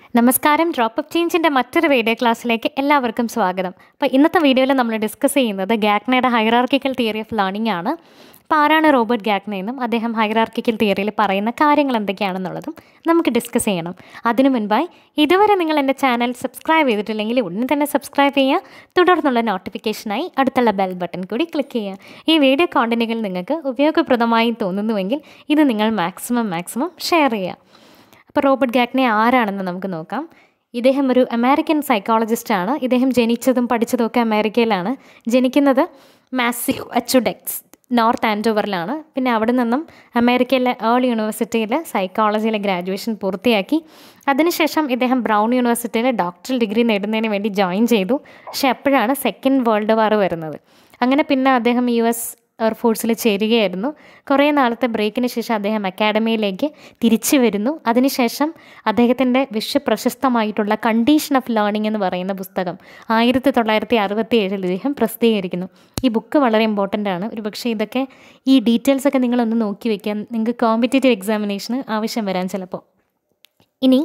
നമസ്കാരം drop up ചേഞ്ചിൻ്റെ മറ്റൊരു video ക്ലാസ്സിലേക്ക് എല്ലാവർക്കും സ്വാഗതം അപ്പോൾ ഇന്നത്തെ വീഡിയോയിൽ നമ്മൾ ഡിസ്കസ് ചെയ്യുന്നത് ഗാഗ്നയുടെ ഹൈറാർക്കിക്കൽ തിയറി ഓഫ് ലേണിംഗ് ആണ് അപ്പോൾ ആരാണ് റോബർട്ട് ഗാഗ്ന എന്നും അദ്ദേഹം ഹൈറാർക്കിക്കൽ തിയറിയിൽ പറയുന്ന കാര്യങ്ങൾ എന്തൊക്കെയാണെന്നുള്ളതും നമുക്ക് ഡിസ്കസ് ചെയ്യണം അതിനു മുൻപായി ഇതുവരെ നിങ്ങൾ എൻ്റെ ചാനൽ സബ്സ്ക്രൈബ് ചെയ്തിട്ടില്ലെങ്കിൽ ഉടനെ തന്നെ സബ്സ്ക്രൈബ് ചെയ്യുക തുടർന്നുള്ള നോട്ടിഫിക്കേഷനായി അടുത്തുള്ള ബെൽ ബട്ടൺ കൂടി ക്ലിക്ക് ചെയ്യുക ഈ വീഡിയോ കോണ്ടൻറ്റുകൾ നിങ്ങൾക്ക് ഉപയോഗപ്രദമായി തോന്നുന്നുവെങ്കിൽ ഇത് നിങ്ങൾ മാക്സിമം മാക്സിമം ഷെയർ ചെയ്യുക അപ്പോൾ റോബർട്ട് ഗാഗ്നെ ആരാണെന്ന് നമുക്ക് നോക്കാം ഇദ്ദേഹം ഒരു അമേരിക്കൻ സൈക്കോളജിസ്റ്റാണ് ഇദ്ദേഹം ജനിച്ചതും പഠിച്ചതും ഒക്കെ അമേരിക്കയിലാണ് ജനിക്കുന്നത് മാസിവ് അച്ചുഡെക്സ് നോർത്ത് ആൻഡോവറിലാണ് പിന്നെ അവിടെ നിന്നും അമേരിക്കയിലെ ഏൾ യൂണിവേഴ്സിറ്റിയിൽ സൈക്കോളജിയിലെ ഗ്രാജുവേഷൻ പൂർത്തിയാക്കി അതിനുശേഷം ഇദ്ദേഹം ബ്രൗൺ യൂണിവേഴ്സിറ്റിയിൽ ഡോക്ടറൽ ഡിഗ്രി നേടുന്നതിന് വേണ്ടി ജോയിൻ ചെയ്തു പക്ഷേ അപ്പോഴാണ് സെക്കൻഡ് വേൾഡ് വാർ വരുന്നത് അങ്ങനെ പിന്നെ അദ്ദേഹം യു എസ് എയർഫോഴ്സിൽ ചേരുകയായിരുന്നു കുറേ നാളത്തെ ബ്രേക്കിന് ശേഷം അദ്ദേഹം അക്കാഡമിയിലേക്ക് തിരിച്ചു വരുന്നു അതിനുശേഷം അദ്ദേഹത്തിൻ്റെ വിശ്വപ്രശസ്തമായിട്ടുള്ള കണ്ടീഷൻ ഓഫ് ലേണിംഗ് എന്ന് പറയുന്ന പുസ്തകം ആയിരത്തി തൊള്ളായിരത്തി അറുപത്തി ഏഴിൽ ഇദ്ദേഹം പ്രസിദ്ധീകരിക്കുന്നു ഈ ബുക്ക് വളരെ ഇമ്പോർട്ടൻ്റ് ആണ് ഒരു പക്ഷേ ഇതൊക്കെ ഈ ഡീറ്റെയിൽസ് ഒക്കെ നിങ്ങളൊന്ന് നോക്കി വെക്കാൻ നിങ്ങൾക്ക് കോമ്പറ്റേറ്റീവ് എക്സാമിനേഷന് ആവശ്യം വരാൻ ചിലപ്പോൾ ഇനി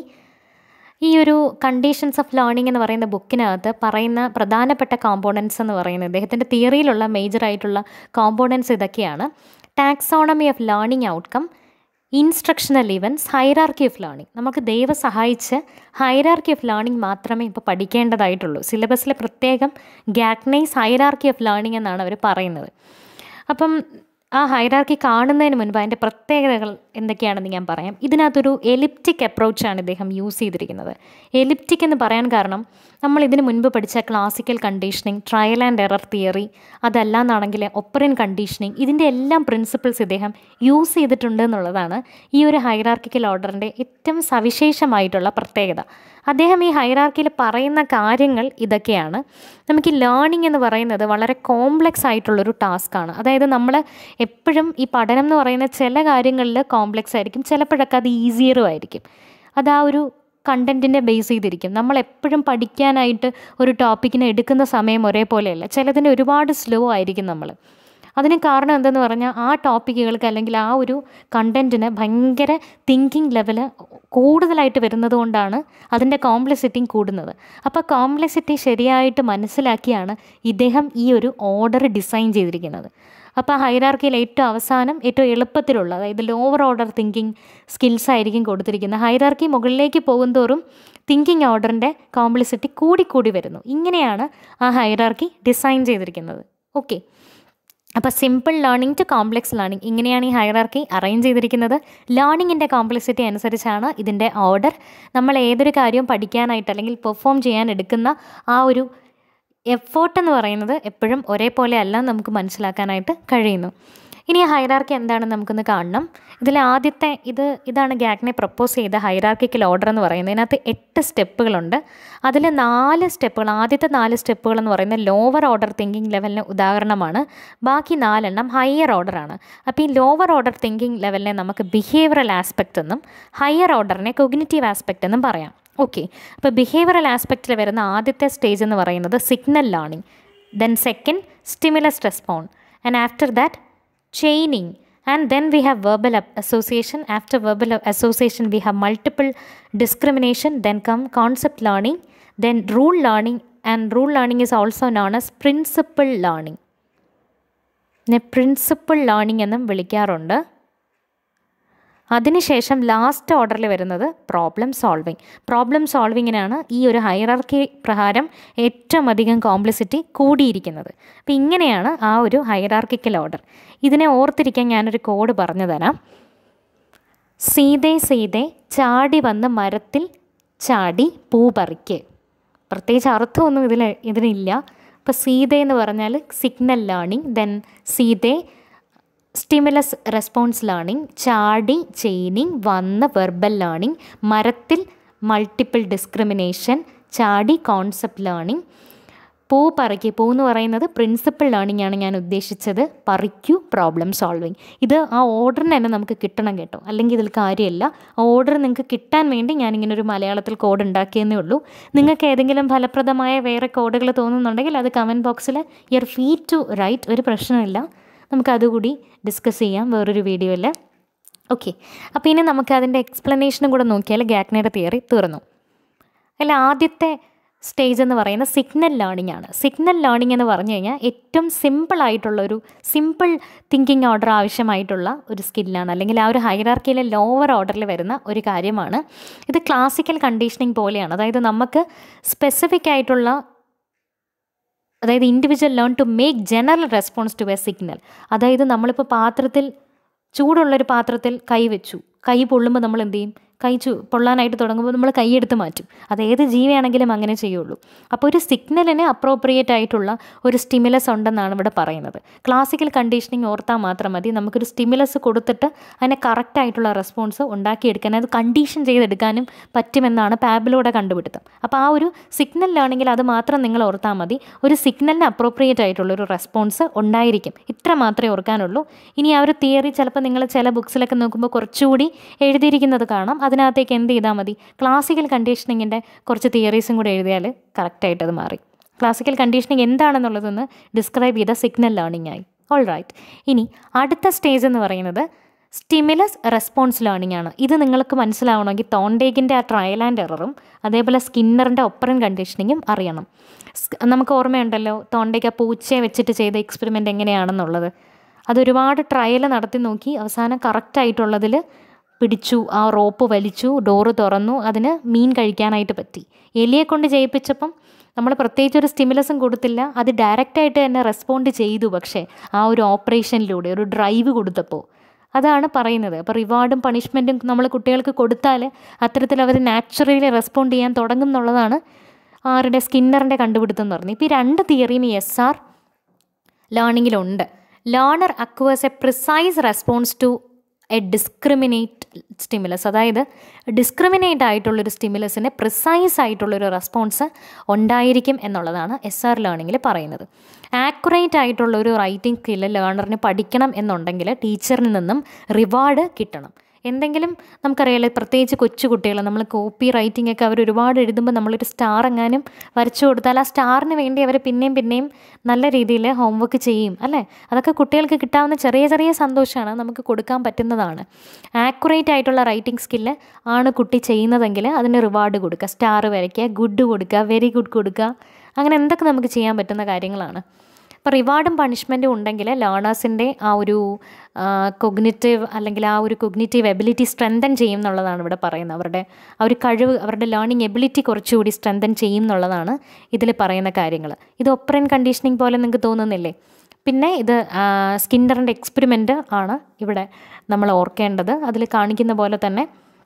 ഈ ഒരു കണ്ടീഷൻസ് ഓഫ് ലേണിംഗ് എന്ന് പറയുന്ന ബുക്കിനകത്ത് പറയുന്ന പ്രധാനപ്പെട്ട കോമ്പോണൻസ് എന്ന് പറയുന്നത് അദ്ദേഹത്തിൻ്റെ തിയറിയിലുള്ള മേജർ ആയിട്ടുള്ള കോമ്പോണൻസ് ഇതൊക്കെയാണ് taxonomy of learning outcome instructional events hierarchy of learning നമുക്ക് ദൈവം സഹായിച്ച് ഹൈറാർക്കി ഓഫ് ലേണിംഗ് മാത്രമേ ഇപ്പോൾ പഠിക്കേണ്ടതായിട്ടുള്ളൂ സിലബസിൽ പ്രത്യേകം ഗാഗ്നൈസ് ഹൈറാർക്കി ഓഫ് ലേണിംഗ് എന്നാണ് അവർ പറയുന്നത് അപ്പം ആ ഹൈറാർക്കി കാണുന്നതിന് മുൻപ് അതിൻ്റെ പ്രത്യേകതകൾ എന്തൊക്കെയാണെന്ന് ഞാൻ പറയാം ഇതിനകത്തൊരു എലിപ്റ്റിക് അപ്രോച്ചാണ് ഇദ്ദേഹം യൂസ് ചെയ്തിരിക്കുന്നത് എലിപ്റ്റിക് എന്ന് പറയാൻ കാരണം നമ്മൾ ഇതിന് മുൻപ് പഠിച്ച classical conditioning trial and error theory അതല്ലാന്നാണെങ്കിൽ ഒപ്പറൻ കണ്ടീഷനിങ് ഇതിൻ്റെ എല്ലാം പ്രിൻസിപ്പിൾസ് ഇദ്ദേഹം യൂസ് ചെയ്തിട്ടുണ്ട് എന്നുള്ളതാണ് ഈ ഒരു ഹൈറാർക്കിക്കൽ ഓർഡറിൻ്റെ ഏറ്റവും സവിശേഷമായിട്ടുള്ള പ്രത്യേകത അദ്ദേഹം ഈ ഹൈറാർക്കിയിൽ പറയുന്ന കാര്യങ്ങൾ ഇതൊക്കെയാണ് നമുക്ക് ഈ ലേണിംഗ് എന്ന് പറയുന്നത് വളരെ കോംപ്ലക്സ് ആയിട്ടുള്ളൊരു ടാസ്ക്കാണ് അതായത് നമ്മൾ എപ്പോഴും ഈ പഠനം എന്ന് പറയുന്ന ചില കാര്യങ്ങളിൽ കോംപ്ലക്സ് ആയിരിക്കും ചിലപ്പോഴൊക്കെ അത് ഈസിയറും ആയിരിക്കും അത് ആ ഒരു കണ്ടൻറ്റിനെ ബേസ് ചെയ്തിരിക്കും നമ്മൾ എപ്പോഴും പഠിക്കാനായിട്ട് ഒരു ടോപ്പിക്കിനെ എടുക്കുന്ന സമയം ഒരേപോലെയല്ല ചിലതിന് ഒരുപാട് സ്ലോ ആയിരിക്കും നമ്മൾ അതിന് കാരണം എന്തെന്ന് പറഞ്ഞാൽ ആ ടോപ്പിക്കുകൾക്ക് അല്ലെങ്കിൽ ആ ഒരു കണ്ടൻറ്റിന് ഭയങ്കര തിങ്കിങ് ലെവല് കൂടുതലായിട്ട് വരുന്നത് കൊണ്ടാണ് അതിൻ്റെ കോംപ്ലക്സിറ്റിയും കൂടുന്നത് അപ്പോൾ കോംപ്ലക്സിറ്റി ശരിയായിട്ട് മനസ്സിലാക്കിയാണ് ഇദ്ദേഹം ഈ ഒരു ഓർഡർ ഡിസൈൻ ചെയ്തിരിക്കുന്നത് അപ്പോൾ ഹൈറാർക്കിയിൽ ഏറ്റവും അവസാനം ഏറ്റവും എളുപ്പത്തിലുള്ള അതായത് ലോവർ ഓർഡർ തിങ്കിങ് സ്കിൽസ് ആയിരിക്കും കൊടുത്തിരിക്കുന്നത് ഹൈറാർക്കി മുകളിലേക്ക് പോകുന്തോറും തിങ്കിങ് ഓർഡറിൻ്റെ കോംപ്ലക്സിറ്റി കൂടിക്കൂടി വരുന്നു ഇങ്ങനെയാണ് ആ ഹൈറാർക്കി ഡിസൈൻ ചെയ്തിരിക്കുന്നത് ഓക്കെ അപ്പോൾ simple learning to complex learning ഇങ്ങനെയാണ് ഈ ഹൈറാർക്കി അറേഞ്ച് ചെയ്തിരിക്കുന്നത് ലേണിങ്ങിൻ്റെ കോംപ്ലക്സിറ്റി അനുസരിച്ചാണ് ഇതിൻ്റെ ഓർഡർ നമ്മൾ ഏതൊരു കാര്യവും പഠിക്കാനായിട്ട് അല്ലെങ്കിൽ പെർഫോം ചെയ്യാൻ എടുക്കുന്ന ആ ഒരു എഫേർട്ട് എന്ന് പറയുന്നത് എപ്പോഴും ഒരേപോലെ അല്ല നമുക്ക് മനസ്സിലാക്കാനായിട്ട് കഴിയുന്നു ഇനി ഹൈറാർക്കി എന്താണെന്ന് നമുക്കൊന്ന് കാണണം ഇതിൽ ആദ്യത്തെ ഇത് ഇതാണ് ഗാഗ്നെ പ്രപ്പോസ് ചെയ്ത ഹൈറാർക്കിക്കൽ ഓർഡർ എന്ന് പറയുന്നത് ഇതിനകത്ത് എട്ട് സ്റ്റെപ്പുകളുണ്ട് അതിൽ നാല് സ്റ്റെപ്പുകൾ ആദ്യത്തെ നാല് സ്റ്റെപ്പുകൾ എന്ന് പറയുന്നത് ലോവർ ഓർഡർ തിങ്കിങ് ലെവലിന് ഉദാഹരണമാണ് ബാക്കി നാലെണ്ണം ഹയർ ഓർഡറാണ് അപ്പോൾ ഈ ലോവർ ഓർഡർ തിങ്കിങ് ലെവലിനെ നമുക്ക് ബിഹേവിയറൽ ആസ്പെക്റ്റ് എന്നും ഹയർ ഓർഡറിനെ കൊഗ്നിറ്റീവ് ആസ്പെക്റ്റ് എന്നും പറയാം ഓക്കെ അപ്പോൾ ബിഹേവിയറൽ ആസ്പെക്റ്റിൽ വരുന്ന ആദ്യത്തെ സ്റ്റേജ് എന്ന് പറയുന്നത് signal learning then second stimulus respond and after that chaining and then we have verbal association after verbal association we have multiple discrimination then come concept learning then rule learning and rule learning is also known as principle learning പിന്നെ principle learning എന്നും വിളിക്കാറുണ്ട് അതിനുശേഷം last ഓർഡറിൽ വരുന്നത് problem solving problem സോൾവിങ്ങിനാണ് ഈ ഒരു hierarchy പ്രകാരം ഏറ്റവും അധികം കോംപ്ലിസിറ്റി കൂടിയിരിക്കുന്നത് അപ്പോൾ ഇങ്ങനെയാണ് ആ ഒരു ഹൈറാർക്കിക്കൽ ഓർഡർ ഇതിനെ ഓർത്തിരിക്കാൻ ഞാനൊരു കോഡ് പറഞ്ഞു തരാം സീതേ സീതേ ചാടി വന്ന് മരത്തിൽ ചാടി പൂ പറിക്ക് പ്രത്യേകിച്ച് അർത്ഥമൊന്നും ഇതിൽ ഇതിനില്ല ഇപ്പോൾ സീത എന്ന് പറഞ്ഞാൽ സിഗ്നൽ ലേണിംഗ് ദെൻ സീതേ സ്റ്റിമുലസ് റെസ്പോൺസ് ലേണിംഗ് ചാടി ചെയിനിങ് വന്ന് വെർബൽ ലേണിംഗ് മരത്തിൽ മൾട്ടിപ്പിൾ ഡിസ്ക്രിമിനേഷൻ ചാടി കോൺസെപ്റ്റ് ലേണിംഗ് പൂ പറിക്ക് പൂ എന്ന് പറയുന്നത് പ്രിൻസിപ്പിൾ ലേണിംഗ് ആണ് ഞാൻ ഉദ്ദേശിച്ചത് പറിക്കൂ പ്രോബ്ലം സോൾവിങ് ഇത് ആ ഓർഡറിന് തന്നെ നമുക്ക് കിട്ടണം കേട്ടോ അല്ലെങ്കിൽ ഇതിൽ കാര്യമില്ല ആ ഓർഡർ നിങ്ങൾക്ക് കിട്ടാൻ വേണ്ടി ഞാനിങ്ങനെ ഒരു മലയാളത്തിൽ കോഡ് ഉണ്ടാക്കിയെന്നേ ഉള്ളൂ നിങ്ങൾക്ക് ഏതെങ്കിലും ഫലപ്രദമായ വേറെ കോഡുകൾ തോന്നുന്നുണ്ടെങ്കിൽ അത് കമൻറ്റ് ബോക്സിൽ യർ ഫീ ടു റൈറ്റ് ഒരു പ്രശ്നമില്ല നമുക്ക് അതുകൂടി ഡിസ്കസ് ചെയ്യാം വേറൊരു വീഡിയോയിൽ ഓക്കെ അപ്പോൾ ഇനി നമുക്ക് അതിൻ്റെ എക്സ്പ്ലനേഷനും കൂടെ നോക്കിയാൽ ഗാഗ്നയുടെ തിയറി തീർന്നു അതിൽ ആദ്യത്തെ സ്റ്റേജ് എന്ന് പറയുന്നത് സിഗ്നൽ ലേണിംഗ് ആണ് സിഗ്നൽ ലേണിംഗ് എന്ന് പറഞ്ഞു കഴിഞ്ഞാൽ ഏറ്റവും സിമ്പിളായിട്ടുള്ള ഒരു സിമ്പിൾ തിങ്കിങ് ഓർഡർ ആവശ്യമായിട്ടുള്ള ഒരു സ്കില്ലാണ് അല്ലെങ്കിൽ ആ ഒരു ഹൈറാർക്കിയിലെ ലോവർ ഓർഡറിൽ വരുന്ന ഒരു കാര്യമാണ് ഇത് ക്ലാസിക്കൽ കണ്ടീഷനിങ് പോലെയാണ് അതായത് നമുക്ക് സ്പെസിഫിക് ആയിട്ടുള്ള അതായത് individual learn to make general response to a signal അതായത് നമ്മളിപ്പോൾ പാത്രത്തിൽ ചൂടുള്ളൊരു പാത്രത്തിൽ കൈ വെച്ചു കൈ പൊള്ളുമ്പോൾ നമ്മൾ എന്ത് ചെയ്യും കൈ ചു പൊള്ളാനായിട്ട് തുടങ്ങുമ്പോൾ നമ്മൾ കൈയെടുത്ത് മാറ്റും അത് ഏത് ജീവിയാണെങ്കിലും അങ്ങനെ ചെയ്യുള്ളൂ അപ്പോൾ ഒരു സിഗ്നലിന് അപ്രോപ്രിയേറ്റ് ആയിട്ടുള്ള ഒരു സ്റ്റിമുലസ് ഉണ്ടെന്നാണ് ഇവിടെ പറയുന്നത് ക്ലാസിക്കൽ കണ്ടീഷനിങ് ഓർത്താൽ മാത്രം മതി നമുക്കൊരു സ്റ്റിമുലസ് കൊടുത്തിട്ട് അതിനെ കറക്റ്റായിട്ടുള്ള റെസ്പോൺസ് ഉണ്ടാക്കിയെടുക്കാൻ അത് കണ്ടീഷൻ ചെയ്തെടുക്കാനും പറ്റുമെന്നാണ് പാബിലൂടെ കണ്ടുപിടുത്തം അപ്പോൾ ആ ഒരു സിഗ്നൽ ലേണിങ്ങിൽ അത് മാത്രം നിങ്ങൾ ഓർത്താൽ മതി ഒരു സിഗ്നലിന് അപ്രോപ്രിയേറ്റ് ആയിട്ടുള്ള ഒരു റെസ്പോൺസ് ഉണ്ടായിരിക്കും ഇത്ര മാത്രമേ ഓർക്കാനുള്ളൂ ഇനി ആ ഒരു തിയറി ചിലപ്പോൾ നിങ്ങൾ ചില ബുക്സിലൊക്കെ നോക്കുമ്പോൾ കുറച്ചുകൂടി എഴുതിയിരിക്കുന്നത് കാണാം അതിനകത്തേക്ക് എന്ത് ചെയ്താൽ മതി ക്ലാസിക്കൽ കണ്ടീഷനിങ്ങിൻ്റെ കുറച്ച് തിയറീസും കൂടെ എഴുതിയാൽ കറക്റ്റായിട്ട് അത് മാറി ക്ലാസിക്കൽ കണ്ടീഷനിങ് എന്താണെന്നുള്ളതെന്ന് ഡിസ്ക്രൈബ് ചെയ്ത സിഗ്നൽ ലേണിംഗ് ആയി ഓൾ റൈറ്റ് ഇനി അടുത്ത സ്റ്റേജ് എന്ന് പറയുന്നത് സ്റ്റിമുലസ് റെസ്പോൺസ് ലേണിംഗ് ആണ് ഇത് നിങ്ങൾക്ക് മനസ്സിലാവണമെങ്കിൽ തോണ്ടേക്കിൻ്റെ ആ ട്രയൽ ആൻഡ് എററും അതേപോലെ സ്കിന്നറിൻ്റെ ഒപ്പറൻ കണ്ടീഷനിങ്ങും അറിയണം സ്- നമുക്ക് ഓർമ്മയുണ്ടല്ലോ തോണ്ടേക്ക് ആ പൂച്ചയെ വെച്ചിട്ട് ചെയ്ത എക്സ്പെരിമെൻ്റ് എങ്ങനെയാണെന്നുള്ളത് അതൊരുപാട് ട്രയൽ നടത്തി നോക്കി അവസാനം കറക്റ്റായിട്ടുള്ളതിൽ പിടിച്ചു ആ റോപ്പ് വലിച്ചു ഡോറ് തുറന്നു അതിന് മീൻ കഴിക്കാനായിട്ട് പറ്റി എലിയെ കൊണ്ട് ചെയ്യിപ്പിച്ചപ്പം നമ്മൾ പ്രത്യേകിച്ച് ഒരു സ്റ്റിമുലസും കൊടുത്തില്ല അത് ഡയറക്റ്റായിട്ട് തന്നെ റെസ്പോണ്ട് ചെയ്തു പക്ഷേ ആ ഒരു ഓപ്പറേഷനിലൂടെ ഒരു ഡ്രൈവ് കൊടുത്തപ്പോൾ അതാണ് പറയുന്നത് അപ്പോൾ റിവാർഡും പണിഷ്മെൻറ്റും നമ്മൾ കുട്ടികൾക്ക് കൊടുത്താൽ അത്തരത്തിൽ അവർ നാച്ചുറലി റെസ്പോണ്ട് ചെയ്യാൻ തുടങ്ങും എന്നുള്ളതാണ് ആരുടെ സ്കിന്നറിൻ്റെ കണ്ടുപിടുത്തം എന്ന് പറഞ്ഞു ഇപ്പോൾ ഈ രണ്ട് തിയറിയും ഈ എസ് ആർ ലേണിങ്ങിലുണ്ട് learner acquires a precise response to a discriminate stimulus അതായത് ഡിസ്ക്രിമിനേറ്റ് ആയിട്ടുള്ളൊരു സ്റ്റിമുലസിന് പ്രിസൈസ് ആയിട്ടുള്ളൊരു റെസ്പോൺസ് ഉണ്ടായിരിക്കും എന്നുള്ളതാണ് എസ് ആർ ലേണിങ്ങിൽ പറയുന്നത് ആക്യുറേറ്റ് ആയിട്ടുള്ള ഒരു റൈറ്റിംഗ് സ്കില്ല് ലേണറിന് പഠിക്കണം എന്നുണ്ടെങ്കിൽ ടീച്ചറിൽ നിന്നും റിവാർഡ് കിട്ടണം എന്തെങ്കിലും നമുക്കറിയാലോ പ്രത്യേകിച്ച് കൊച്ചു കുട്ടികൾ നമ്മൾ കോപ്പി റൈറ്റിംഗ് ഒക്കെ അവർ ഒരുപാട് എഴുതുമ്പോൾ നമ്മളൊരു സ്റ്റാർ എങ്ങാനും വരച്ചു കൊടുത്താൽ ആ സ്റ്റാറിന് വേണ്ടി അവർ പിന്നെയും പിന്നെയും നല്ല രീതിയിൽ ഹോംവർക്ക് ചെയ്യും അല്ലേ അതൊക്കെ കുട്ടികൾക്ക് കിട്ടാവുന്ന ചെറിയ ചെറിയ സന്തോഷമാണ് നമുക്ക് കൊടുക്കാൻ പറ്റുന്നതാണ് ആക്യുറേറ്റ് ആയിട്ടുള്ള റൈറ്റിംഗ് സ്കില്ല് ആണ് കുട്ടി ചെയ്യുന്നതെങ്കിൽ അതിന് റിവാർഡ് കൊടുക്കുക സ്റ്റാർ വരയ്ക്കുക ഗുഡ് കൊടുക്കുക വെരി ഗുഡ് കൊടുക്കുക അങ്ങനെ എന്തൊക്കെ നമുക്ക് ചെയ്യാൻ പറ്റുന്ന കാര്യങ്ങളാണ് അപ്പോൾ റിവാർഡും പണിഷ്മെൻറ്റും ഉണ്ടെങ്കിൽ ലേണേഴ്സിൻ്റെ ആ ഒരു കൊഗ്നിറ്റീവ് അല്ലെങ്കിൽ ആ ഒരു കൊഗ്നിറ്റീവ് എബിലിറ്റി സ്ട്രെങ്തൻ ചെയ്യും എന്നുള്ളതാണ് ഇവിടെ പറയുന്നത് അവരുടെ ആ ഒരു കഴിവ് അവരുടെ ലേണിംഗ് എബിലിറ്റി കുറച്ചുകൂടി സ്ട്രെങ്തൻ ചെയ്യും എന്നുള്ളതാണ് ഇതിൽ പറയുന്ന കാര്യങ്ങൾ ഇത് ഒപ്പറൻ കണ്ടീഷനിങ് പോലെ നിങ്ങൾക്ക് തോന്നുന്നില്ലേ പിന്നെ ഇത് സ്കിന്നറിൻ്റെ എക്സ്പെരിമെൻ്റ് ആണ് ഇവിടെ നമ്മൾ ഓർക്കേണ്ടത് അതിൽ കാണിക്കുന്ന പോലെ തന്നെ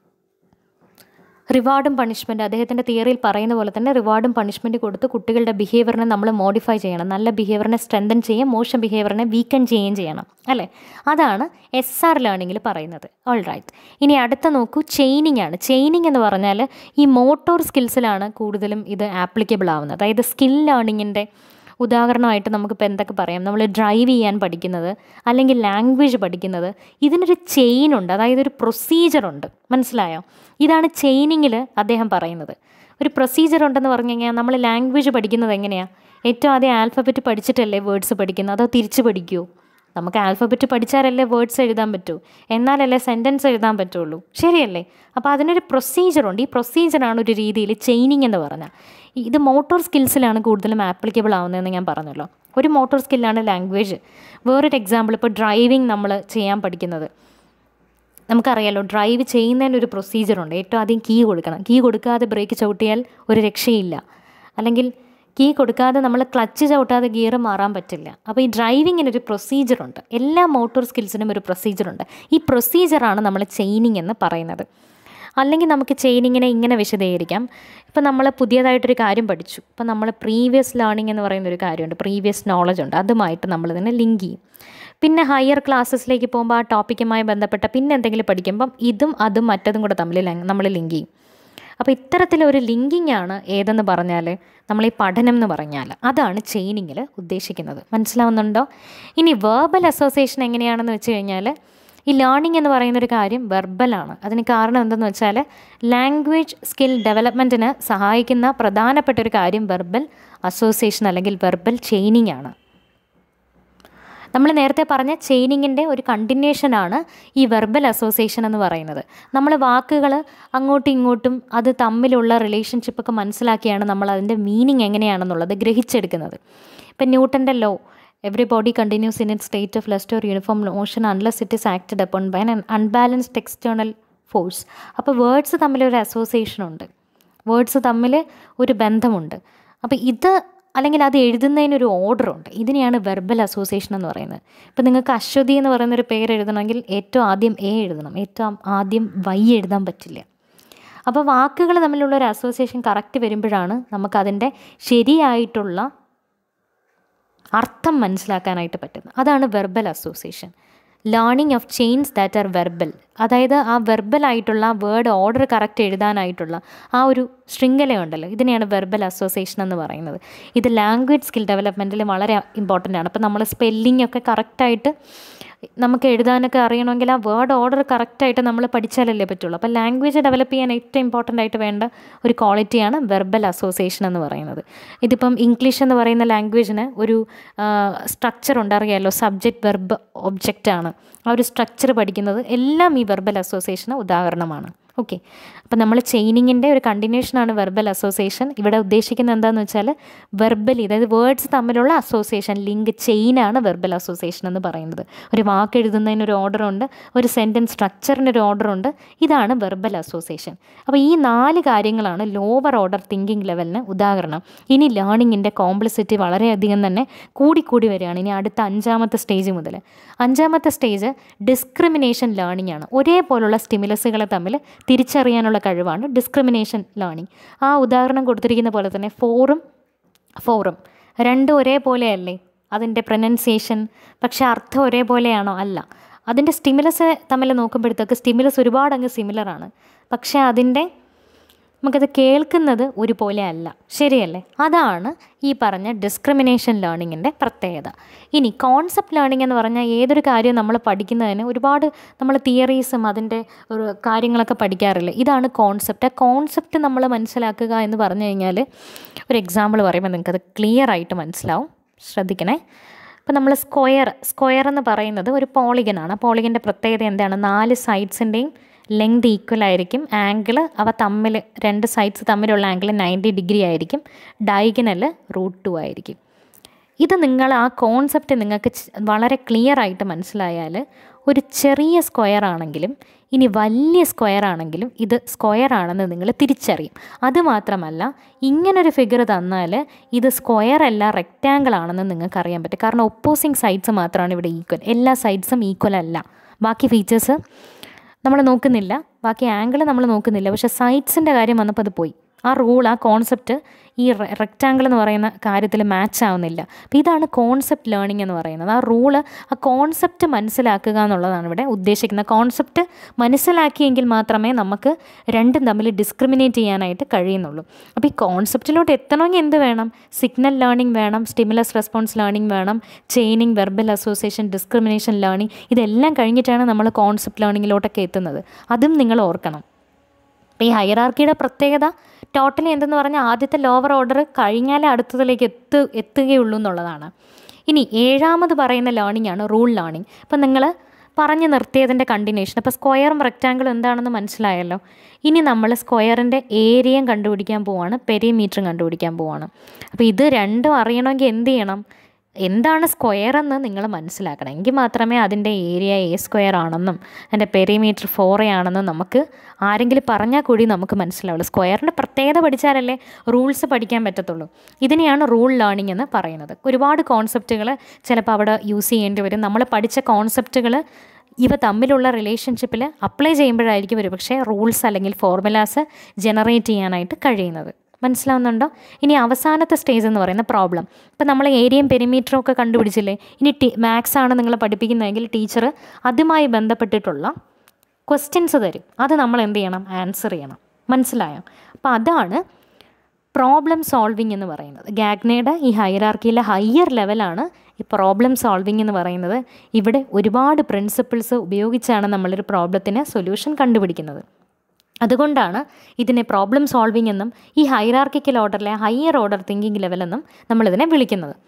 റിവാർഡും പണിഷ്മെൻറ്റ് അദ്ദേഹത്തിൻ്റെ തിയറിയിൽ പറയുന്ന പോലെ തന്നെ റിവാർഡും പണിഷ്മെൻറ്റ് കൊടുത്ത് കുട്ടികളുടെ ബിഹേവിയറിനെ നമ്മൾ മോഡിഫൈ ചെയ്യണം നല്ല ബിഹേവിയറിനെ സ്ട്രെങ്തൻ ചെയ്യുകയും മോശം ബിഹേവിയറിനെ വീക്കൻ ചെയ്യുകയും ചെയ്യണം അല്ലേ അതാണ് എസ് ആർ ലേണിങ്ങിൽ പറയുന്നത് ഓൾ റൈറ്റ് ഇനി അടുത്ത നോക്കൂ ചെയിനിങ് ആണ് ചെയിനിങ് എന്ന് പറഞ്ഞാൽ ഈ മോട്ടോർ സ്കിൽസിലാണ് കൂടുതലും ഇത് ആപ്ലിക്കബിൾ ആവുന്നത് അതായത് സ്കിൽ ലേണിങ്ങിൻ്റെ ഉദാഹരണമായിട്ട് നമുക്കിപ്പോൾ എന്തൊക്കെ പറയാം നമ്മൾ ഡ്രൈവ് ചെയ്യാൻ പഠിക്കുന്നത് അല്ലെങ്കിൽ ലാംഗ്വേജ് പഠിക്കുന്നത് ഇതിനൊരു ചെയിൻ ഉണ്ട് അതായത് ഒരു പ്രൊസീജിയറുണ്ട് മനസ്സിലായോ ഇതാണ് ചെയിനിങ്ങിൽ അദ്ദേഹം പറയുന്നത് ഒരു പ്രൊസീജിയർ ഉണ്ടെന്ന് പറഞ്ഞു കഴിഞ്ഞാൽ നമ്മൾ ലാംഗ്വേജ് പഠിക്കുന്നത് എങ്ങനെയാണ് ഏറ്റവും ആദ്യം ആൽഫബറ്റ് പഠിച്ചിട്ടല്ലേ വേർഡ്സ് പഠിക്കുന്നത് അതോ തിരിച്ച് പഠിക്കുമോ നമുക്ക് ആൽഫബറ്റ് പഠിച്ചാലല്ലേ വേർഡ്സ് എഴുതാൻ പറ്റൂ എന്നാലല്ലേ സെൻറ്റൻസ് എഴുതാൻ പറ്റുള്ളൂ ശരിയല്ലേ അപ്പോൾ അതിനൊരു പ്രൊസീജിയറുണ്ട് ഈ പ്രൊസീജിയറാണ് ഒരു രീതിയിൽ ചെയിനിങ് എന്ന് പറഞ്ഞാൽ ഇത് മോട്ടോർ സ്കിൽസിലാണ് കൂടുതലും ആപ്ലിക്കബിൾ ആവുന്നതെന്ന് ഞാൻ പറഞ്ഞല്ലോ ഒരു മോട്ടോർ സ്കില്ലാണ് ലാംഗ്വേജ് വേറൊരു എക്സാമ്പിൾ ഇപ്പോൾ ഡ്രൈവിംഗ് നമ്മൾ ചെയ്യാൻ പഠിക്കുന്നത് നമുക്കറിയാലോ ഡ്രൈവ് ചെയ്യുന്നതിന് ഒരു പ്രൊസീജിയറുണ്ട് ഏറ്റവും ആദ്യം കീ കൊടുക്കണം കീ കൊടുക്കാതെ ബ്രേക്ക് ചവിട്ടിയാൽ ഒരു രക്ഷയില്ല അല്ലെങ്കിൽ കീ കൊടുക്കാതെ നമ്മൾ ക്ലച്ച് ചവിട്ടാതെ ഗിയർ മാറാൻ പറ്റില്ല അപ്പോൾ ഈ ഡ്രൈവിങ്ങിനൊരു പ്രൊസീജിയറുണ്ട് എല്ലാ മോട്ടോർ സ്കിൽസിനും ഒരു പ്രൊസീജിയറുണ്ട് ഈ പ്രൊസീജിയറാണ് നമ്മൾ ചെയിനിങ് എന്ന് പറയുന്നത് അല്ലെങ്കിൽ നമുക്ക് ചെയിനിങ്ങിനെ ഇങ്ങനെ വിശദീകരിക്കാം ഇപ്പം നമ്മൾ പുതിയതായിട്ടൊരു കാര്യം പഠിച്ചു ഇപ്പം നമ്മൾ പ്രീവിയസ് ലേണിംഗ് എന്ന് പറയുന്ന ഒരു കാര്യമുണ്ട് പ്രീവിയസ് നോളജ് ഉണ്ട് അതുമായിട്ട് നമ്മളിതിനെ ലിങ്ക് ചെയ്യും പിന്നെ ഹയർ ക്ലാസ്സസിലേക്ക് പോകുമ്പോൾ ആ ടോപ്പിക്കുമായി ബന്ധപ്പെട്ട പിന്നെ എന്തെങ്കിലും പഠിക്കുമ്പം ഇതും അതും മറ്റതും കൂടെ തമ്മിൽ നമ്മൾ ലിങ്ക് ചെയ്യും അപ്പോൾ ഇത്തരത്തിലൊരു ലിങ്കിങ് ആണ് ഏതെന്ന് പറഞ്ഞാൽ നമ്മൾ ഈ പഠനം എന്ന് പറഞ്ഞാൽ അതാണ് ചെയിനിങ്ങിൽ ഉദ്ദേശിക്കുന്നത് മനസ്സിലാവുന്നുണ്ടോ ഇനി വേർബൽ അസോസിയേഷൻ എങ്ങനെയാണെന്ന് വെച്ച് കഴിഞ്ഞാൽ ഈ ലേണിംഗ് എന്ന് പറയുന്ന ഒരു കാര്യം വെർബലാണ് അതിന് കാരണം എന്തെന്ന് വെച്ചാൽ ലാംഗ്വേജ് സ്കിൽ ഡെവലപ്മെൻറ്റിന് സഹായിക്കുന്ന പ്രധാനപ്പെട്ട ഒരു കാര്യം വെർബൽ അസോസിയേഷൻ അല്ലെങ്കിൽ വെർബൽ ചെയിനിങ് ആണ് നമ്മൾ നേരത്തെ പറഞ്ഞ ചെയിനിങ്ങിൻ്റെ ഒരു കണ്ടിന്യൂഷനാണ് ഈ വെർബൽ അസോസിയേഷൻ എന്ന് പറയുന്നത് നമ്മൾ വാക്കുകൾ അങ്ങോട്ടും ഇങ്ങോട്ടും അത് തമ്മിലുള്ള റിലേഷൻഷിപ്പൊക്കെ മനസ്സിലാക്കിയാണ് നമ്മൾ അതിൻ്റെ മീനിങ് എങ്ങനെയാണെന്നുള്ളത് ഗ്രഹിച്ചെടുക്കുന്നത് ഇപ്പം ന്യൂട്ടൻ്റെ law every body continues in in state of rest or uniform motion unless it is acted upon by an unbalanced external force അപ്പോൾ വേർഡ്സ് തമ്മിലൊരു അസോസിയേഷൻ ഉണ്ട് വേർഡ്സ് തമ്മിൽ ഒരു ബന്ധമുണ്ട് അപ്പോൾ ഇത് അല്ലെങ്കിൽ അത് എഴുതുന്നതിനൊരു ഓർഡർ ഉണ്ട് ഇതിനെയാണ് വെർബൽ അസോസിയേഷൻ എന്ന് പറയുന്നത് ഇപ്പം നിങ്ങൾക്ക് അശ്വതി എന്ന് പറയുന്നൊരു പേര് എഴുതണമെങ്കിൽ ഏറ്റവും ആദ്യം എ എഴുതണം ഏറ്റവും ആദ്യം വൈ എഴുതാൻ പറ്റില്ല അപ്പോൾ വാക്കുകൾ തമ്മിലുള്ള ഒരു അസോസിയേഷൻ കറക്റ്റ് വരുമ്പോഴാണ് നമുക്കതിൻ്റെ ശരിയായിട്ടുള്ള അർത്ഥം മനസ്സിലാക്കാനായിട്ട് പറ്റുന്നത് അതാണ് verbal association learning of chains that are verbal അതായത് ആ വെർബലായിട്ടുള്ള വേർഡ് ഓർഡർ കറക്റ്റ് എഴുതാനായിട്ടുള്ള ആ ഒരു ശൃംഖലയുണ്ടല്ലോ ഇതിനെയാണ് വെർബൽ അസോസിയേഷൻ എന്ന് പറയുന്നത് ഇത് ലാംഗ്വേജ് സ്കിൽ ഡെവലപ്മെൻറ്റിൽ വളരെ ഇമ്പോർട്ടൻ്റ് ആണ് അപ്പോൾ നമ്മൾ സ്പെല്ലിംഗ് ഒക്കെ കറക്റ്റായിട്ട് നമുക്ക് എഴുതാനൊക്കെ അറിയണമെങ്കിൽ ആ വേർഡ് ഓർഡർ കറക്റ്റായിട്ട് നമ്മൾ പഠിച്ചാലല്ലേ പറ്റുള്ളൂ അപ്പോൾ ലാംഗ്വേജ് ഡെവലപ്പ് ചെയ്യാൻ ഏറ്റവും ഇമ്പോർട്ടൻ്റ് ആയിട്ട് വേണ്ട ഒരു ക്വാളിറ്റിയാണ് വെർബൽ അസോസിയേഷൻ എന്ന് പറയുന്നത് ഇതിപ്പം ഇംഗ്ലീഷ് എന്ന് പറയുന്ന ലാംഗ്വേജിന് ഒരു സ്ട്രക്ചർ ഉണ്ട് അറിയാമല്ലോ സബ്ജക്റ്റ് വെർബ് ഒബ്ജക്റ്റ് ആണ് ആ ഒരു സ്ട്രക്ചർ പഠിക്കുന്നത് എല്ലാം ഈ വെർബൽ അസോസിയേഷന് ഉദാഹരണമാണ് ഓക്കെ അപ്പം നമ്മൾ ചെയിനിങ്ങിൻ്റെ ഒരു കണ്ടിന്യൂഷനാണ് വെർബൽ അസോസിയേഷൻ ഇവിടെ ഉദ്ദേശിക്കുന്നത് എന്താണെന്ന് വെച്ചാൽ വെർബലി അതായത് വേർഡ്സ് തമ്മിലുള്ള അസോസിയേഷൻ ലിങ്ക് ചെയിനാണ് വെർബൽ അസോസിയേഷൻ എന്ന് പറയുന്നത് ഒരു വാക്ക് എഴുതുന്നതിന് ഒരു ഓർഡർ ഉണ്ട് ഒരു സെൻറ്റൻസ് സ്ട്രക്ചറിന് ഒരു ഓർഡർ ഉണ്ട് ഇതാണ് വെർബൽ അസോസിയേഷൻ അപ്പോൾ ഈ നാല് കാര്യങ്ങളാണ് ലോവർ ഓർഡർ തിങ്കിങ് ലെവലിന് ഉദാഹരണം ഇനി ലേണിങ്ങിൻ്റെ കോംപ്ലിസിറ്റി വളരെയധികം തന്നെ കൂടിക്കൂടി വരികയാണ് ഇനി അടുത്ത അഞ്ചാമത്തെ സ്റ്റേജ് മുതൽ അഞ്ചാമത്തെ സ്റ്റേജ് ഡിസ്ക്രിമിനേഷൻ ലേണിംഗ് ആണ് ഒരേപോലുള്ള സ്റ്റിമുലസുകളെ തമ്മിൽ തിരിച്ചറിയാനുള്ള കഴിവാണ് ഡിസ്ക്രിമിനേഷൻ ലേണിംഗ് ആ ഉദാഹരണം കൊടുത്തിരിക്കുന്ന പോലെ തന്നെ ഫോറും ഫോറും രണ്ടും ഒരേപോലെയല്ലേ അതിൻ്റെ പ്രൊനൗൺസിയേഷൻ പക്ഷേ അർത്ഥം ഒരേപോലെയാണോ അല്ല അതിൻ്റെ സ്റ്റിമുലസ് തമ്മിൽ നോക്കുമ്പോഴത്തേക്ക് സ്റ്റിമുലസ് ഒരുപാട് അങ്ങ് സിമിലറാണ് പക്ഷേ അതിൻ്റെ നമുക്കത് കേൾക്കുന്നത് ഒരുപോലെ അല്ല ശരിയല്ലേ അതാണ് ഈ പറഞ്ഞ ഡിസ്ക്രിമിനേഷൻ ലേണിങ്ങിൻ്റെ പ്രത്യേകത ഇനി കോൺസെപ്റ്റ് ലേണിംഗ് എന്ന് പറഞ്ഞാൽ ഏതൊരു കാര്യവും നമ്മൾ പഠിക്കുന്നതിന് ഒരുപാട് നമ്മൾ തിയറീസും അതിൻ്റെ ഒരു കാര്യങ്ങളൊക്കെ പഠിക്കാറില്ല ഇതാണ് കോൺസെപ്റ്റ് ആ കോൺസെപ്റ്റ് നമ്മൾ മനസ്സിലാക്കുക എന്ന് പറഞ്ഞു കഴിഞ്ഞാൽ ഒരു എക്സാമ്പിൾ പറയുമ്പോൾ നിങ്ങൾക്കത് ക്ലിയർ ആയിട്ട് മനസ്സിലാവും ശ്രദ്ധിക്കണേ അപ്പോൾ നമ്മൾ സ്ക്വയർ സ്ക്വയർ എന്ന് പറയുന്നത് ഒരു പോളിഗനാണ് പോളിഗൻ്റെ പ്രത്യേകത എന്താണ് നാല് സൈഡ്സിൻ്റെയും ലെങ്ത് ഈക്വൽ ആയിരിക്കും ആംഗിൾ അവ തമ്മിൽ രണ്ട് സൈഡ്സ് തമ്മിലുള്ള ആംഗിൾ നയൻറ്റി ഡിഗ്രി ആയിരിക്കും ഡയഗനൽ റൂട്ട് ടു ആയിരിക്കും ഇത് നിങ്ങൾ ആ കോൺസെപ്റ്റ് നിങ്ങൾക്ക് വളരെ ക്ലിയർ ആയിട്ട് മനസ്സിലായാൽ ഒരു ചെറിയ സ്ക്വയർ ആണെങ്കിലും ഇനി വലിയ സ്ക്വയർ ആണെങ്കിലും ഇത് സ്ക്വയർ ആണെന്ന് നിങ്ങൾ തിരിച്ചറിയും അതുമാത്രമല്ല ഇങ്ങനൊരു ഫിഗർ തന്നാൽ ഇത് സ്ക്വയർ അല്ല റെക്റ്റാങ്കിൾ ആണെന്ന് നിങ്ങൾക്ക് അറിയാൻ പറ്റും കാരണം ഒപ്പോസിങ് സൈഡ്സ് മാത്രമാണ് ഇവിടെ ഈക്വൽ എല്ലാ സൈഡ്സും ഈക്വൽ അല്ല ബാക്കി ഫീച്ചേഴ്സ് നമ്മൾ നോക്കുന്നില്ല ബാക്കി ആംഗിൾ നമ്മൾ നോക്കുന്നില്ല പക്ഷേ സൈഡ്സിൻ്റെ കാര്യം വന്നപ്പോൾ അത് പോയി ആ റൂൾ ആ കോൺസെപ്റ്റ് ഈ റെക്റ്റാങ്കിൾ എന്ന് പറയുന്ന കാര്യത്തിൽ മാച്ച് ആവുന്നില്ല അപ്പോൾ ഇതാണ് കോൺസെപ്റ്റ് ലേണിംഗ് എന്ന് പറയുന്നത് ആ റൂള് ആ കോൺസെപ്റ്റ് മനസ്സിലാക്കുക എന്നുള്ളതാണ് ഇവിടെ ഉദ്ദേശിക്കുന്നത് കോൺസെപ്റ്റ് മനസ്സിലാക്കിയെങ്കിൽ മാത്രമേ നമുക്ക് രണ്ടും തമ്മിൽ ഡിസ്ക്രിമിനേറ്റ് ചെയ്യാനായിട്ട് കഴിയുന്നുള്ളൂ അപ്പോൾ ഈ കോൺസെപ്റ്റിലോട്ട് എത്തണമെങ്കിൽ എന്ത് വേണം സിഗ്നൽ ലേണിംഗ് വേണം സ്റ്റിമുലസ് റെസ്പോൺസ് ലേണിംഗ് വേണം chaining verbal association discrimination learning ഇതെല്ലാം കഴിഞ്ഞിട്ടാണ് നമ്മൾ കോൺസെപ്റ്റ് ലേണിങ്ങിലോട്ടൊക്കെ എത്തുന്നത് അതും നിങ്ങൾ ഓർക്കണം അപ്പോൾ ഈ ഹൈറാർക്കിയുടെ പ്രത്യേകത ടോട്ടലി എന്തെന്ന് പറഞ്ഞാൽ ആദ്യത്തെ ലോവർ ഓർഡർ കഴിഞ്ഞാലേ അടുത്തതിലേക്ക് എത്തു എത്തുകയുള്ളൂ എന്നുള്ളതാണ് ഇനി ഏഴാമത് പറയുന്ന ലേണിംഗ് ആണ് റൂൾ ലേണിംഗ് അപ്പം നിങ്ങൾ പറഞ്ഞു നിർത്തിയതിൻ്റെ കണ്ടിന്യൂഷൻ അപ്പോൾ സ്ക്വയറും റെക്റ്റാങ്കിളും എന്താണെന്ന് മനസ്സിലായല്ലോ ഇനി നമ്മൾ സ്ക്വയറിൻ്റെ ഏരിയയും കണ്ടുപിടിക്കാൻ പോവാണ് പെരിമീറ്ററും കണ്ടുപിടിക്കാൻ പോവാണ് അപ്പോൾ ഇത് രണ്ടും അറിയണമെങ്കിൽ എന്ത് ചെയ്യണം എന്താണ് സ്ക്വയർ എന്ന് നിങ്ങൾ മനസ്സിലാക്കണം എങ്കിൽ മാത്രമേ അതിൻ്റെ ഏരിയ എ സ്ക്വയർ ആണെന്നും അതിൻ്റെ പെരിമീറ്റർ ഫോർ ആണെന്നും നമുക്ക് ആരെങ്കിലും പറഞ്ഞാൽ കൂടി നമുക്ക് മനസ്സിലാവുള്ളൂ സ്ക്വയറിൻ്റെ പ്രത്യേകത പഠിച്ചാലല്ലേ റൂൾസ് പഠിക്കാൻ പറ്റത്തുള്ളൂ ഇതിനെയാണ് റൂൾ ലേണിംഗ് എന്ന് പറയുന്നത് ഒരുപാട് കോൺസെപ്റ്റുകൾ ചിലപ്പോൾ അവിടെ യൂസ് ചെയ്യേണ്ടി വരും നമ്മൾ പഠിച്ച കോൺസെപ്റ്റുകൾ ഇവ തമ്മിലുള്ള റിലേഷൻഷിപ്പിൽ അപ്ലൈ ചെയ്യുമ്പോഴായിരിക്കും ഒരു പക്ഷേ റൂൾസ് അല്ലെങ്കിൽ ഫോർമുലാസ് ജനറേറ്റ് ചെയ്യാനായിട്ട് കഴിയുന്നത് മനസ്സിലാവുന്നുണ്ടോ ഇനി അവസാനത്തെ സ്റ്റേജ് എന്ന് പറയുന്ന പ്രോബ്ലം ഇപ്പം നമ്മൾ ഏരിയയും പെരിമീറ്ററും ഒക്കെ കണ്ടുപിടിച്ചില്ലേ ഇനി ടി മാത്സ് ആണ് നിങ്ങൾ പഠിപ്പിക്കുന്നതെങ്കിൽ ടീച്ചർ അതുമായി ബന്ധപ്പെട്ടിട്ടുള്ള ക്വസ്റ്റ്യൻസ് തരും അത് നമ്മൾ എന്ത് ചെയ്യണം ആൻസർ ചെയ്യണം മനസ്സിലായോ അപ്പോൾ അതാണ് പ്രോബ്ലം സോൾവിങ് എന്ന് പറയുന്നത് ഗാഗ്നയുടെ ഈ ഹൈറാർക്കിയിലെ ഹയർ ലെവലാണ് ഈ പ്രോബ്ലം സോൾവിങ് എന്ന് പറയുന്നത് ഇവിടെ ഒരുപാട് പ്രിൻസിപ്പിൾസ് ഉപയോഗിച്ചാണ് നമ്മളൊരു പ്രോബ്ലത്തിന് സൊല്യൂഷൻ കണ്ടുപിടിക്കുന്നത് അതുകൊണ്ടാണ് ഇതിനെ പ്രോബ്ലം സോൾവിംഗ് എന്നും ഈ ഹൈറാർക്കിക്കൽ ഓർഡറിലെ ഹയർ ഓർഡർ തിങ്കിങ് ലെവൽ എന്നും നമ്മളിതിനെ വിളിക്കുന്നത്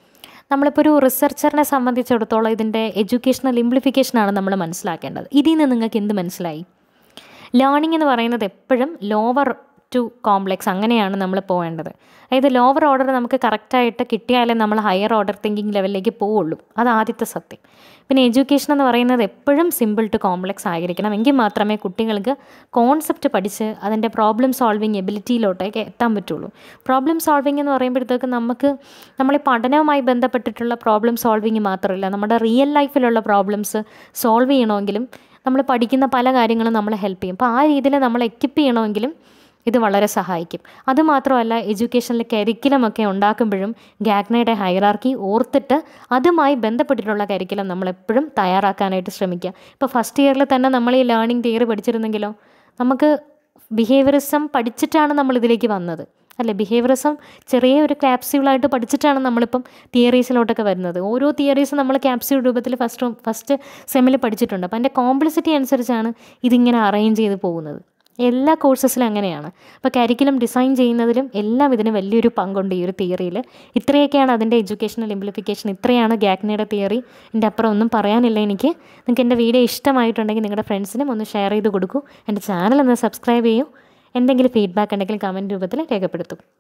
നമ്മളിപ്പോൾ ഒരു റിസർച്ചറിനെ സംബന്ധിച്ചിടത്തോളം ഇതിൻ്റെ എഡ്യൂക്കേഷണൽ ഇംപ്ലിഫിക്കേഷനാണ് നമ്മൾ മനസ്സിലാക്കേണ്ടത് ഇതിൽ നിന്ന് നിങ്ങൾക്ക് എന്ത് മനസ്സിലായി ലേണിംഗ് എന്ന് പറയുന്നത് എപ്പോഴും ലോവർ ടു കോംപ്ലെക്സ് അങ്ങനെയാണ് നമ്മൾ പോകേണ്ടത് അതായത് ലോവർ ഓർഡർ നമുക്ക് കറക്റ്റായിട്ട് കിട്ടിയാലേ നമ്മൾ ഹയർ ഓർഡർ തിങ്കിങ് ലെവലിലേക്ക് പോവുള്ളൂ അത് ആദ്യത്തെ സത്യം പിന്നെ എഡ്യൂക്കേഷൻ എന്ന് പറയുന്നത് എപ്പോഴും സിമ്പിൾ ടു കോംപ്ലെക്സ് ആയിരിക്കണം എങ്കിൽ മാത്രമേ കുട്ടികൾക്ക് കോൺസെപ്റ്റ് പഠിച്ച് അതിൻ്റെ പ്രോബ്ലം സോൾവിങ് എബിലിറ്റിയിലോട്ടേക്ക് എത്താൻ പറ്റുള്ളൂ പ്രോബ്ലം സോൾവിങ് എന്ന് പറയുമ്പോഴത്തേക്ക് നമുക്ക് നമ്മൾ ഈ പഠനവുമായി ബന്ധപ്പെട്ടിട്ടുള്ള പ്രോബ്ലം സോൾവിങ് മാത്രമല്ല നമ്മുടെ റിയൽ ലൈഫിലുള്ള പ്രോബ്ലംസ് സോൾവ് ചെയ്യണമെങ്കിലും നമ്മൾ പഠിക്കുന്ന പല കാര്യങ്ങളും നമ്മളെ ഹെൽപ്പ് ചെയ്യും അപ്പോൾ ആ രീതിയിൽ നമ്മൾ എക്വിപ്പ് ചെയ്യണമെങ്കിലും ഇത് വളരെ സഹായിക്കും അതുമാത്രമല്ല എഡ്യൂക്കേഷനിൽ കരിക്കുലമൊക്കെ ഉണ്ടാക്കുമ്പോഴും ഗാഗ്നയുടെ ഹൈറാർക്കി ഓർത്തിട്ട് അതുമായി ബന്ധപ്പെട്ടിട്ടുള്ള കരിക്കുലം നമ്മളെപ്പോഴും തയ്യാറാക്കാനായിട്ട് ശ്രമിക്കുക ഇപ്പോൾ ഫസ്റ്റ് ഇയറിൽ തന്നെ നമ്മൾ ഈ ലേണിംഗ് തിയറി പഠിച്ചിരുന്നെങ്കിലോ നമുക്ക് ബിഹേവിയറിസം പഠിച്ചിട്ടാണ് നമ്മൾ ഇതിലേക്ക് വന്നത് അല്ലേ ബിഹേവിയറിസം ചെറിയ ഒരു ക്യാപ്സ്യൂളായിട്ട് പഠിച്ചിട്ടാണ് നമ്മളിപ്പം തിയറീസിലോട്ടൊക്കെ വരുന്നത് ഓരോ തിയറീസും നമ്മൾ ക്യാപ്സ്യൂൾ രൂപത്തിൽ ഫസ്റ്റ് ഫസ്റ്റ് സെമ്മിൽ പഠിച്ചിട്ടുണ്ട് അപ്പോൾ അതിൻ്റെ കോംപ്ലിസിറ്റി അനുസരിച്ചാണ് ഇതിങ്ങനെ അറേഞ്ച് ചെയ്ത് പോകുന്നത് എല്ലാ കോഴ്സസിലും അങ്ങനെയാണ് അപ്പോൾ കരിക്കുലം ഡിസൈൻ ചെയ്യുന്നതിലും എല്ലാം ഇതിന് വലിയൊരു പങ്കുണ്ട് ഈ ഒരു തിയറിയിൽ ഇത്രയൊക്കെയാണ് അതിൻ്റെ എഡ്യൂക്കേഷണൽ ഇംപ്ലിഫിക്കേഷൻ ഇത്രയാണ് ഗാഗ്നയുടെ തിയറി എൻ്റെ അപ്പുറം ഒന്നും പറയാനില്ല എനിക്ക് നിങ്ങൾക്ക് എൻ്റെ വീഡിയോ ഇഷ്ടമായിട്ടുണ്ടെങ്കിൽ നിങ്ങളുടെ ഫ്രണ്ട്സിനും ഒന്ന് ഷെയർ ചെയ്ത് കൊടുക്കൂ എൻ്റെ ചാനൽ ഒന്ന് സബ്സ്ക്രൈബ് ചെയ്യൂ എന്തെങ്കിലും ഫീഡ്ബാക്ക് ഉണ്ടെങ്കിൽ കമൻറ്റ് രൂപത്തിൽ രേഖപ്പെടുത്തും